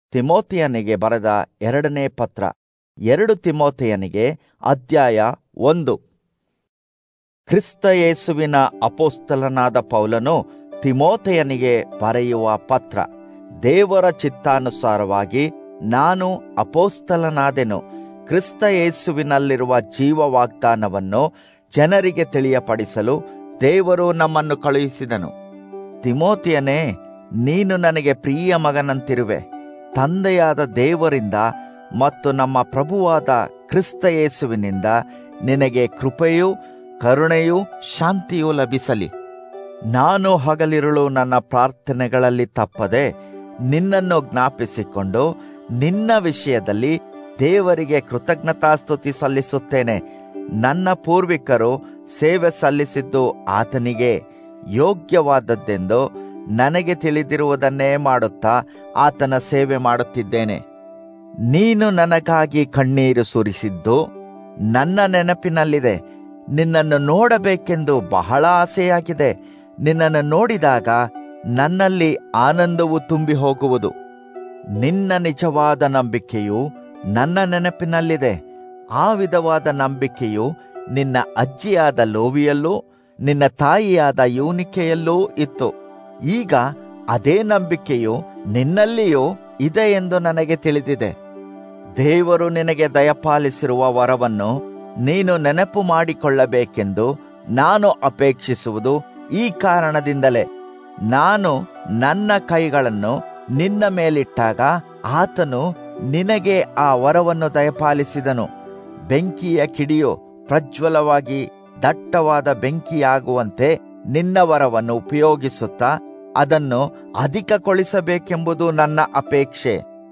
ತಿಮೋತಿಯನಿಗೆ ಬರೆದ ಎರಡನೇ ಪತ್ರ ಎರಡು ತಿಮೋತಿಯನಿಗೆ ಅಧ್ಯಾಯ ಒಂದು ಕ್ರಿಸ್ತ ಯೇಸುವಿನ ಅಪೋಸ್ತಲನಾದ ಪೌಲನು ತಿಮೋತೆಯನಿಗೆ ಬರೆಯುವ ಪತ್ರ ದೇವರ ಚಿತ್ತಾನುಸಾರವಾಗಿ ನಾನು ಅಪೋಸ್ತಲನಾದೆನು ಕ್ರಿಸ್ತ ಯೇಸುವಿನಲ್ಲಿರುವ ಜೀವ ವಾಗ್ದಾನವನ್ನು ಜನರಿಗೆ ತಿಳಿಯಪಡಿಸಲು ದೇವರು ನಮ್ಮನ್ನು ಕಳುಹಿಸಿದನು ತಿಮೋತಿಯನೇ ನೀನು ನನಗೆ ಪ್ರಿಯ ಮಗನಂತಿರುವೆ ತಂದೆಯಾದ ದೇವರಿಂದ ಮತ್ತು ನಮ್ಮ ಪ್ರಭುವಾದ ಕ್ರಿಸ್ತ ಯೇಸುವಿನಿಂದ ನಿನಗೆ ಕೃಪೆಯೂ ಕರುಣೆಯೂ ಶಾಂತಿಯೂ ಲಭಿಸಲಿ ನಾನು ಹಗಲಿರುಳು ನನ್ನ ಪ್ರಾರ್ಥನೆಗಳಲ್ಲಿ ತಪ್ಪದೆ ನಿನ್ನನ್ನು ಜ್ಞಾಪಿಸಿಕೊಂಡು ನಿನ್ನ ವಿಷಯದಲ್ಲಿ ದೇವರಿಗೆ ಕೃತಜ್ಞತಾಸ್ತುತಿ ಸಲ್ಲಿಸುತ್ತೇನೆ ನನ್ನ ಪೂರ್ವಿಕರು ಸೇವೆ ಸಲ್ಲಿಸಿದ್ದು ಆತನಿಗೆ ಯೋಗ್ಯವಾದದ್ದೆಂದು ನನಗೆ ತಿಳಿದಿರುವುದನ್ನೇ ಮಾಡುತ್ತಾ ಆತನ ಸೇವೆ ಮಾಡುತ್ತಿದ್ದೇನೆ ನೀನು ನನಗಾಗಿ ಕಣ್ಣೀರು ಸುರಿಸಿದ್ದು ನನ್ನ ನೆನಪಿನಲ್ಲಿದೆ ನಿನ್ನನ್ನು ನೋಡಬೇಕೆಂದು ಬಹಳ ಆಸೆಯಾಗಿದೆ ನಿನ್ನನ್ನು ನೋಡಿದಾಗ ನನ್ನಲ್ಲಿ ಆನಂದವು ತುಂಬಿ ಹೋಗುವುದು ನಿನ್ನ ನಿಜವಾದ ನಂಬಿಕೆಯು ನನ್ನ ನೆನಪಿನಲ್ಲಿದೆ ಆ ವಿಧವಾದ ನಂಬಿಕೆಯು ನಿನ್ನ ಅಜ್ಜಿಯಾದ ಲೋವಿಯಲ್ಲೂ ನಿನ್ನ ತಾಯಿಯಾದ ಯೂನಿಕೆಯಲ್ಲೂ ಇತ್ತು ಈಗ ಅದೇ ನಂಬಿಕೆಯು ನಿನ್ನಲ್ಲಿಯೂ ಇದೆ ಎಂದು ನನಗೆ ತಿಳಿದಿದೆ ದೇವರು ನಿನಗೆ ದಯಪಾಲಿಸಿರುವ ವರವನ್ನು ನೀನು ನೆನಪು ಮಾಡಿಕೊಳ್ಳಬೇಕೆಂದು ನಾನು ಅಪೇಕ್ಷಿಸುವುದು ಈ ಕಾರಣದಿಂದಲೇ ನಾನು ನನ್ನ ಕೈಗಳನ್ನು ನಿನ್ನ ಮೇಲಿಟ್ಟಾಗ ಆತನು ನಿನಗೆ ಆ ವರವನ್ನು ದಯಪಾಲಿಸಿದನು ಬೆಂಕಿಯ ಕಿಡಿಯು ಪ್ರಜ್ವಲವಾಗಿ ದಟ್ಟವಾದ ಬೆಂಕಿಯಾಗುವಂತೆ ನಿನ್ನ ವರವನ್ನು ಉಪಯೋಗಿಸುತ್ತಾ ಅದನ್ನು ಅಧಿಕಗೊಳಿಸಬೇಕೆಂಬುದು ನನ್ನ ಅಪೇಕ್ಷೆ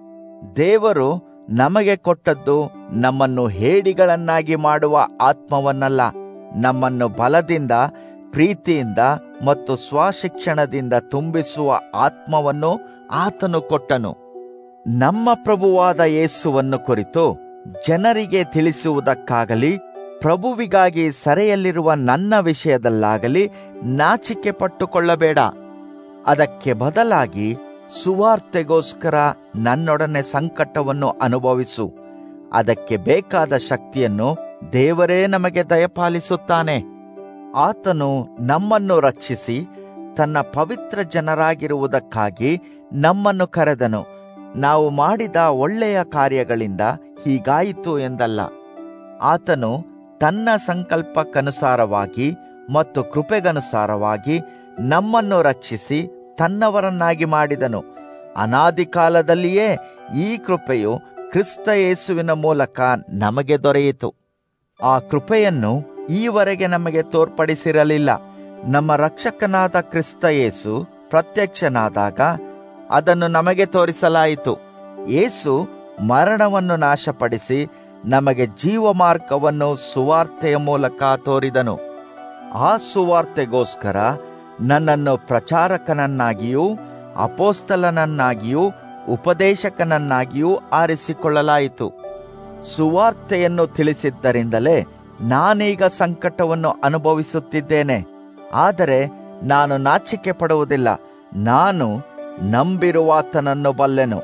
ದೇವರು ನಮಗೆ ಕೊಟ್ಟದ್ದು ನಮ್ಮನ್ನು ಹೇಡಿಗಳನ್ನಾಗಿ ಮಾಡುವ ಆತ್ಮವನ್ನಲ್ಲ ನಮ್ಮನ್ನು ಬಲದಿಂದ ಪ್ರೀತಿಯಿಂದ ಮತ್ತು ಸ್ವಶಿಕ್ಷಣದಿಂದ ತುಂಬಿಸುವ ಆತ್ಮವನ್ನು ಆತನು ಕೊಟ್ಟನು ನಮ್ಮ ಪ್ರಭುವಾದ ಯೇಸುವನ್ನು ಕುರಿತು ಜನರಿಗೆ ತಿಳಿಸುವುದಕ್ಕಾಗಲಿ ಪ್ರಭುವಿಗಾಗಿ ಸೆರೆಯಲ್ಲಿರುವ ನನ್ನ ವಿಷಯದಲ್ಲಾಗಲಿ ನಾಚಿಕೆ ಪಟ್ಟುಕೊಳ್ಳಬೇಡ ಅದಕ್ಕೆ ಬದಲಾಗಿ ಸುವಾರ್ತೆಗೋಸ್ಕರ ನನ್ನೊಡನೆ ಸಂಕಟವನ್ನು ಅನುಭವಿಸು ಅದಕ್ಕೆ ಬೇಕಾದ ಶಕ್ತಿಯನ್ನು ದೇವರೇ ನಮಗೆ ದಯಪಾಲಿಸುತ್ತಾನೆ ಆತನು ನಮ್ಮನ್ನು ರಕ್ಷಿಸಿ ತನ್ನ ಪವಿತ್ರ ಜನರಾಗಿರುವುದಕ್ಕಾಗಿ ನಮ್ಮನ್ನು ಕರೆದನು ನಾವು ಮಾಡಿದ ಒಳ್ಳೆಯ ಕಾರ್ಯಗಳಿಂದ ಹೀಗಾಯಿತು ಎಂದಲ್ಲ ಆತನು ತನ್ನ ಸಂಕಲ್ಪಕ್ಕನುಸಾರವಾಗಿ ಮತ್ತು ಕೃಪೆಗನುಸಾರವಾಗಿ ನಮ್ಮನ್ನು ರಕ್ಷಿಸಿ ತನ್ನವರನ್ನಾಗಿ ಮಾಡಿದನು ಅನಾದಿ ಕಾಲದಲ್ಲಿಯೇ ಈ ಕೃಪೆಯು ಕ್ರಿಸ್ತ ಯೇಸುವಿನ ಮೂಲಕ ನಮಗೆ ದೊರೆಯಿತು ಆ ಕೃಪೆಯನ್ನು ಈವರೆಗೆ ನಮಗೆ ತೋರ್ಪಡಿಸಿರಲಿಲ್ಲ ನಮ್ಮ ರಕ್ಷಕನಾದ ಕ್ರಿಸ್ತ ಯೇಸು ಪ್ರತ್ಯಕ್ಷನಾದಾಗ ಅದನ್ನು ನಮಗೆ ತೋರಿಸಲಾಯಿತು ಯೇಸು ಮರಣವನ್ನು ನಾಶಪಡಿಸಿ ನಮಗೆ ಜೀವ ಮಾರ್ಗವನ್ನು ಸುವಾರ್ತೆಯ ಮೂಲಕ ತೋರಿದನು ಆ ಸುವಾರ್ತೆಗೋಸ್ಕರ ನನ್ನನ್ನು ಪ್ರಚಾರಕನನ್ನಾಗಿಯೂ ಅಪೋಸ್ತಲನನ್ನಾಗಿಯೂ ಉಪದೇಶಕನನ್ನಾಗಿಯೂ ಆರಿಸಿಕೊಳ್ಳಲಾಯಿತು ಸುವಾರ್ತೆಯನ್ನು ತಿಳಿಸಿದ್ದರಿಂದಲೇ ನಾನೀಗ ಸಂಕಟವನ್ನು ಅನುಭವಿಸುತ್ತಿದ್ದೇನೆ ಆದರೆ ನಾನು ನಾಚಿಕೆ ಪಡುವುದಿಲ್ಲ ನಾನು ನಂಬಿರುವಾತನನ್ನು ಬಲ್ಲೆನು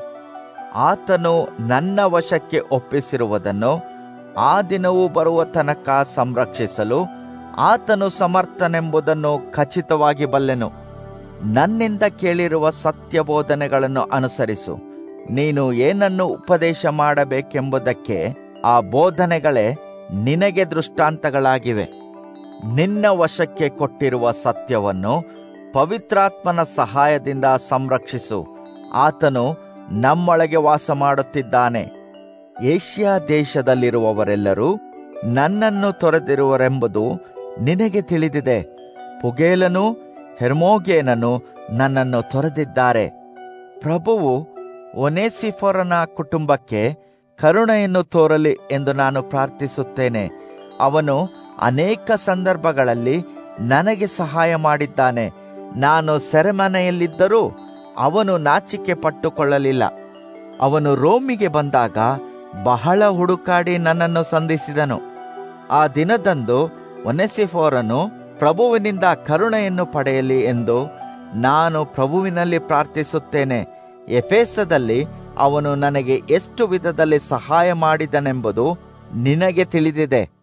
ಆತನು ನನ್ನ ವಶಕ್ಕೆ ಒಪ್ಪಿಸಿರುವುದನ್ನು ಆ ದಿನವೂ ಬರುವ ತನಕ ಸಂರಕ್ಷಿಸಲು ಆತನು ಸಮರ್ಥನೆಂಬುದನ್ನು ಖಚಿತವಾಗಿ ಬಲ್ಲೆನು ನನ್ನಿಂದ ಕೇಳಿರುವ ಸತ್ಯ ಬೋಧನೆಗಳನ್ನು ಅನುಸರಿಸು ನೀನು ಏನನ್ನು ಉಪದೇಶ ಮಾಡಬೇಕೆಂಬುದಕ್ಕೆ ಆ ಬೋಧನೆಗಳೇ ನಿನಗೆ ದೃಷ್ಟಾಂತಗಳಾಗಿವೆ ನಿನ್ನ ವಶಕ್ಕೆ ಕೊಟ್ಟಿರುವ ಸತ್ಯವನ್ನು ಪವಿತ್ರಾತ್ಮನ ಸಹಾಯದಿಂದ ಸಂರಕ್ಷಿಸು ಆತನು ನಮ್ಮೊಳಗೆ ವಾಸ ಮಾಡುತ್ತಿದ್ದಾನೆ ಏಷ್ಯಾ ದೇಶದಲ್ಲಿರುವವರೆಲ್ಲರೂ ನನ್ನನ್ನು ತೊರೆದಿರುವರೆಂಬುದು ನಿನಗೆ ತಿಳಿದಿದೆ ಪುಗೇಲನು ಹೆರ್ಮೋಗೇನನು ನನ್ನನ್ನು ತೊರೆದಿದ್ದಾರೆ ಪ್ರಭುವು ಒನೇಸಿಫೋರನ ಕುಟುಂಬಕ್ಕೆ ಕರುಣೆಯನ್ನು ತೋರಲಿ ಎಂದು ನಾನು ಪ್ರಾರ್ಥಿಸುತ್ತೇನೆ ಅವನು ಅನೇಕ ಸಂದರ್ಭಗಳಲ್ಲಿ ನನಗೆ ಸಹಾಯ ಮಾಡಿದ್ದಾನೆ ನಾನು ಸೆರೆಮನೆಯಲ್ಲಿದ್ದರೂ ಅವನು ನಾಚಿಕೆ ಪಟ್ಟುಕೊಳ್ಳಲಿಲ್ಲ ಅವನು ರೋಮಿಗೆ ಬಂದಾಗ ಬಹಳ ಹುಡುಕಾಡಿ ನನ್ನನ್ನು ಸಂಧಿಸಿದನು ಆ ದಿನದಂದು ಒನೆಸಿಫೋರನು ಪ್ರಭುವಿನಿಂದ ಕರುಣೆಯನ್ನು ಪಡೆಯಲಿ ಎಂದು ನಾನು ಪ್ರಭುವಿನಲ್ಲಿ ಪ್ರಾರ್ಥಿಸುತ್ತೇನೆ ಎಫೇಸದಲ್ಲಿ ಅವನು ನನಗೆ ಎಷ್ಟು ವಿಧದಲ್ಲಿ ಸಹಾಯ ಮಾಡಿದನೆಂಬುದು ನಿನಗೆ ತಿಳಿದಿದೆ